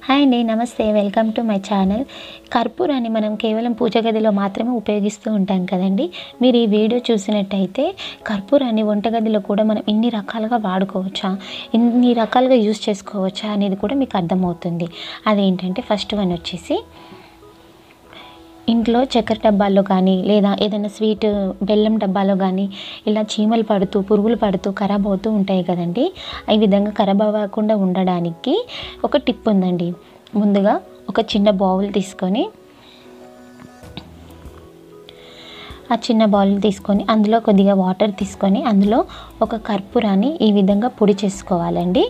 hi అండి నమస్తే welcome to my channel కర్పూరాన్ని మనం కేవలం పూజ గదిలో మాత్రమే ఉపయోగిస్తూ ఉంటాం కదండి మీరు ఈ వీడియో చూసినట్టయితే కర్పూరాన్ని వంటగదిలో కూడా మనం ఇన్ని రకాలుగా వాడుకోవచ్చా ఇన్ని రకాలుగా యూస్ చేసుకోవచ్చా అనేది కూడా మీకు అర్థమవుతుంది అదేంటంటే ఫస్ట్ వన్ వచ్చేసి ఇంట్లో చక్కెర డబ్బాల్లో కానీ లేదా ఏదైనా స్వీట్ బెల్లం డబ్బాలో కానీ ఇలా చీమలు పడుతూ పురుగులు పడుతూ ఖరాబ్ అవుతూ ఉంటాయి కదండి ఈ విధంగా ఖరాబ్ అవ్వకుండా ఉండడానికి ఒక టిప్ ఉందండి ముందుగా ఒక చిన్న బౌల్ తీసుకొని ఆ చిన్న బౌల్ తీసుకొని అందులో కొద్దిగా వాటర్ తీసుకొని అందులో ఒక కర్పూరాన్ని ఈ విధంగా పొడి చేసుకోవాలండి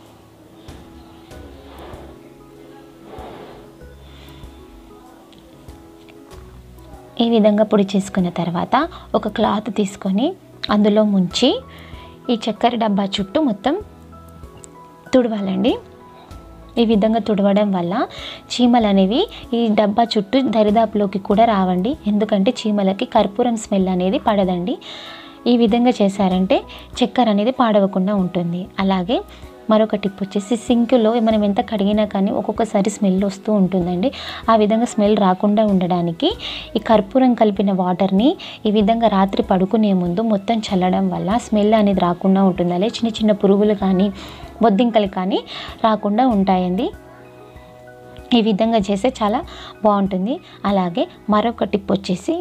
ఈ విధంగా పొడి చేసుకున్న తర్వాత ఒక క్లాత్ తీసుకొని అందులో ముంచి ఈ చక్కెర డబ్బా చుట్టూ మొత్తం తుడవాలండి ఈ విధంగా తుడవడం వల్ల చీమలు అనేవి ఈ డబ్బా చుట్టూ దరిదాపులోకి కూడా రావండి ఎందుకంటే చీమలకి కర్పూరం స్మెల్ అనేది పడదండి ఈ విధంగా చేశారంటే చక్కెర అనేది పాడవకుండా ఉంటుంది అలాగే మరొక టిప్ వచ్చేసి సింక్లో మనం ఎంత కడిగినా కానీ ఒక్కొక్కసారి స్మెల్ వస్తూ ఉంటుందండి ఆ విధంగా స్మెల్ రాకుండా ఉండడానికి ఈ కర్పూరం కలిపిన వాటర్ని ఈ విధంగా రాత్రి పడుకునే ముందు మొత్తం చల్లడం వల్ల స్మెల్ అనేది రాకుండా ఉంటుంది అలాగే చిన్న చిన్న పురుగులు కానీ బొద్దింకలు కానీ రాకుండా ఉంటాయండి ఈ విధంగా చేస్తే చాలా బాగుంటుంది అలాగే మరొక టిప్ వచ్చేసి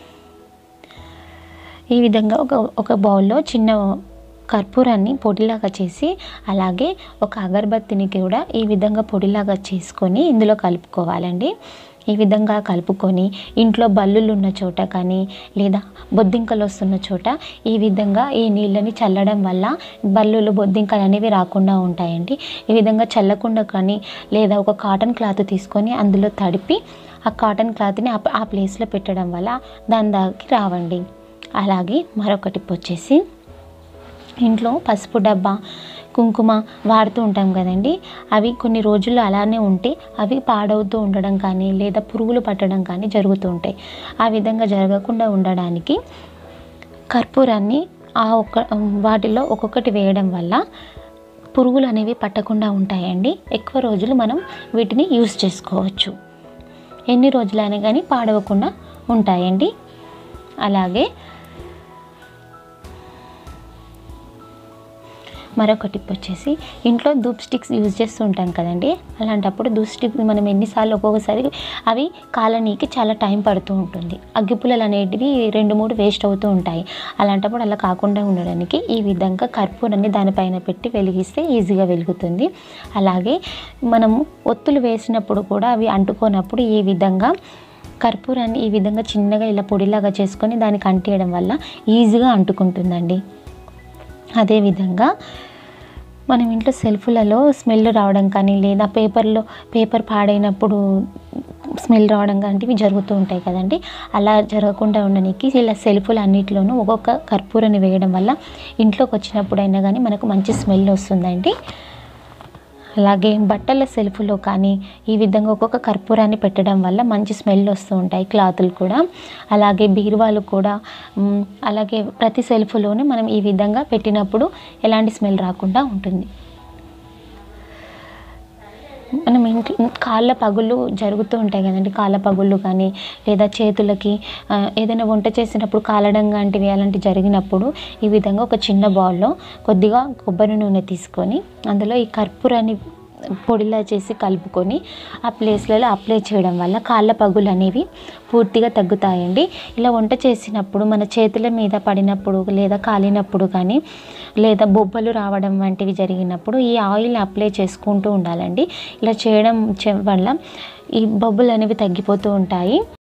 ఈ విధంగా ఒక ఒక బౌల్లో చిన్న కర్పూరాన్ని పొడిలాగా చేసి అలాగే ఒక అగరబత్తిని కూడా ఈ విధంగా పొడిలాగా చేసుకొని ఇందులో కలుపుకోవాలండి ఈ విధంగా కలుపుకొని ఇంట్లో బల్లులు ఉన్న చోట కానీ లేదా బొద్దింకలు వస్తున్న చోట ఈ విధంగా ఈ నీళ్ళని చల్లడం వల్ల బల్లులు బొద్దింకలు అనేవి రాకుండా ఉంటాయండి ఈ విధంగా చల్లకుండా కానీ లేదా ఒక కాటన్ క్లాత్ తీసుకొని అందులో తడిపి ఆ కాటన్ క్లాత్ని ఆ ఆ ప్లేస్లో పెట్టడం వల్ల దాని దానికి రావండి అలాగే మరొక టిప్ వచ్చేసి ఇంట్లో పసుపు డబ్బా కుంకుమ వాడుతూ ఉంటాం కదండి అవి కొన్ని రోజులు అలానే ఉంటే అవి పాడవుతూ ఉండడం కానీ లేదా పురుగులు పట్టడం కానీ జరుగుతూ ఉంటాయి ఆ విధంగా జరగకుండా ఉండడానికి కర్పూరాన్ని ఆ ఒక్క వాటిలో ఒక్కొక్కటి వేయడం వల్ల పురుగులు అనేవి పట్టకుండా ఉంటాయండి ఎక్కువ రోజులు మనం వీటిని యూస్ చేసుకోవచ్చు ఎన్ని రోజులైనా కానీ పాడవకుండా ఉంటాయండి అలాగే మరొక టిప్ వచ్చేసి ఇంట్లో ధూప్ స్టిక్స్ యూజ్ చేస్తూ ఉంటాం కదండి అలాంటప్పుడు ధూప్ స్టిక్ మనం ఎన్నిసార్లు ఒక్కొక్కసారి అవి కాలనీకి చాలా టైం పడుతూ ఉంటుంది అగ్గిపుల్లలు అనేటివి రెండు మూడు వేస్ట్ అవుతూ ఉంటాయి అలాంటప్పుడు అలా కాకుండా ఉండడానికి ఈ విధంగా కర్పూరాన్ని దానిపైన పెట్టి వెలిగిస్తే ఈజీగా వెలుగుతుంది అలాగే మనము ఒత్తులు వేసినప్పుడు కూడా అవి అంటుకోనప్పుడు ఈ విధంగా కర్పూరాన్ని ఈ విధంగా చిన్నగా ఇలా పొడిలాగా చేసుకొని దానికి అంటియడం వల్ల ఈజీగా అంటుకుంటుందండి అదేవిధంగా మనం ఇంట్లో సెల్ఫ్లలో స్మెల్ రావడం కానీ లేదా పేపర్లో పేపర్ పాడైనప్పుడు స్మెల్ రావడం లాంటివి జరుగుతూ ఉంటాయి కదండి అలా జరగకుండా ఉండడానికి ఇలా సెల్ఫ్లు అన్నిటిలోనూ ఒక్కొక్క కర్పూరాన్ని వేయడం వల్ల ఇంట్లోకి వచ్చినప్పుడైనా కానీ మనకు మంచి స్మెల్ వస్తుందండి అలాగే బట్టల సెల్ఫ్లో కానీ ఈ విధంగా ఒక్కొక్క కర్పూరాన్ని పెట్టడం వల్ల మంచి స్మెల్ వస్తూ ఉంటాయి క్లాతులు కూడా అలాగే బీరువాలు కూడా మ్, అలాగే ప్రతి సెల్ఫ్లోనే మనం ఈ విధంగా పెట్టినప్పుడు ఎలాంటి స్మెల్ రాకుండా ఉంటుంది మనం ఇంట్లో కాళ్ళ పగులు జరుగుతూ ఉంటాయి కదండి కాళ్ళ పగుళ్ళు కానీ లేదా చేతులకి ఆ, ఏదైనా వంట చేసినప్పుడు కాలడం లాంటివి అలాంటివి జరిగినప్పుడు ఈ విధంగా ఒక చిన్న బౌల్లో కొద్దిగా కొబ్బరి నూనె తీసుకొని అందులో ఈ కర్పూరాన్ని పొడిలా చేసి కలుపుకొని ఆ ప్లేస్లలో అప్లై చేయడం వల్ల కాళ్ళ పగులు అనేవి పూర్తిగా తగ్గుతాయండి ఇలా వంట చేసినప్పుడు మన చేతుల మీద పడినప్పుడు లేదా కాలినప్పుడు కానీ లేదా బొబ్బలు రావడం వంటివి జరిగినప్పుడు ఈ ఆయిల్ అప్లై చేసుకుంటూ ఉండాలండి ఇలా చేయడం చే- వల్ల ఈ బొబ్బలు అనేవి తగ్గిపోతూ ఉంటాయి